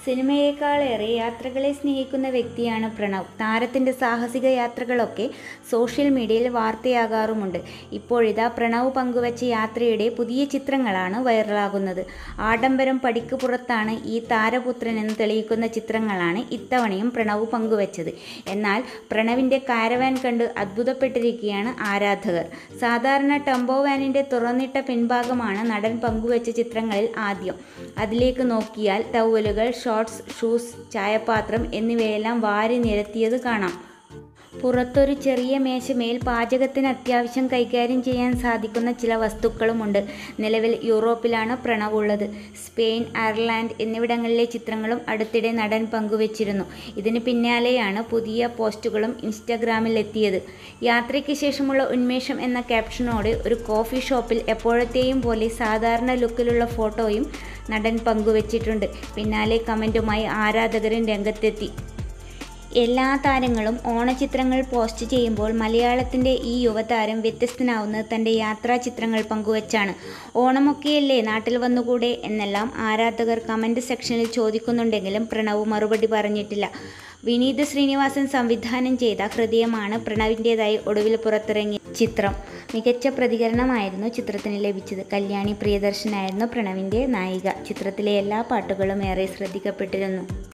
സിനിമയേക്കാളേറെ യാത്രകളെ സ്നേഹിക്കുന്ന വ്യക്തിയാണ് പ്രണവ് താരത്തിൻ്റെ സാഹസിക യാത്രകളൊക്കെ സോഷ്യൽ മീഡിയയിൽ വാർത്തയാകാറുമുണ്ട് ഇപ്പോഴിതാ പ്രണവ് പങ്കുവച്ച യാത്രയുടെ പുതിയ ചിത്രങ്ങളാണ് വൈറലാകുന്നത് ആഡംബരം പടിക്ക് പുറത്താണ് ഈ താരപുത്രൻ എന്ന് തെളിയിക്കുന്ന ചിത്രങ്ങളാണ് ഇത്തവണയും പ്രണവ് പങ്കുവച്ചത് എന്നാൽ പ്രണവിൻ്റെ കാരവാൻ കണ്ട് അത്ഭുതപ്പെട്ടിരിക്കുകയാണ് ആരാധകർ സാധാരണ ടെമ്പോ വാനിൻ്റെ തുറന്നിട്ട പിൻഭാഗമാണ് നടൻ പങ്കുവച്ച ചിത്രങ്ങളിൽ ആദ്യം അതിലേക്ക് നോക്കിയാൽ ടവലുകൾ ഷോർട്സ് ഷൂസ് ചായപാത്രം എന്നിവയെല്ലാം വാരി നിരത്തിയത് കാണാം പുറത്തൊരു ചെറിയ മേശമേൽ പാചകത്തിന് അത്യാവശ്യം കൈകാര്യം ചെയ്യാൻ സാധിക്കുന്ന ചില വസ്തുക്കളുമുണ്ട് നിലവിൽ യൂറോപ്പിലാണ് പ്രണവ് ഉള്ളത് സ്പെയിൻ അയർലാൻഡ് എന്നിവിടങ്ങളിലെ ചിത്രങ്ങളും അടുത്തിടെ നടൻ പങ്കുവച്ചിരുന്നു ഇതിന് പിന്നാലെയാണ് പുതിയ പോസ്റ്റുകളും ഇൻസ്റ്റഗ്രാമിൽ എത്തിയത് യാത്രയ്ക്ക് ശേഷമുള്ള ഉന്മേഷം എന്ന ക്യാപ്ഷനോടെ ഒരു കോഫി ഷോപ്പിൽ എപ്പോഴത്തെയും പോലെ സാധാരണ ലുക്കിലുള്ള ഫോട്ടോയും നടൻ പങ്കുവച്ചിട്ടുണ്ട് പിന്നാലെ കമൻറ്റുമായി ആരാധകരും രംഗത്തെത്തി എല്ലാ താരങ്ങളും ഓണചിത്രങ്ങൾ പോസ്റ്റ് ചെയ്യുമ്പോൾ മലയാളത്തിൻ്റെ ഈ യുവതാരം വ്യത്യസ്തനാവുന്നത് തൻ്റെ യാത്രാ ചിത്രങ്ങൾ പങ്കുവച്ചാണ് ഓണമൊക്കെയല്ലേ നാട്ടിൽ വന്നുകൂടെ എന്നെല്ലാം ആരാധകർ കമൻറ്റ് സെക്ഷനിൽ ചോദിക്കുന്നുണ്ടെങ്കിലും പ്രണവ് മറുപടി പറഞ്ഞിട്ടില്ല വിനീത് ശ്രീനിവാസൻ സംവിധാനം ചെയ്ത ഹൃദയമാണ് പ്രണവിൻ്റേതായി ഒടുവിൽ പുറത്തിറങ്ങിയ ചിത്രം മികച്ച പ്രതികരണമായിരുന്നു ചിത്രത്തിന് ലഭിച്ചത് കല്യാണി പ്രിയദർശനായിരുന്നു പ്രണവിൻ്റെ നായിക ചിത്രത്തിലെ എല്ലാ പാട്ടുകളും ഏറെ ശ്രദ്ധിക്കപ്പെട്ടിരുന്നു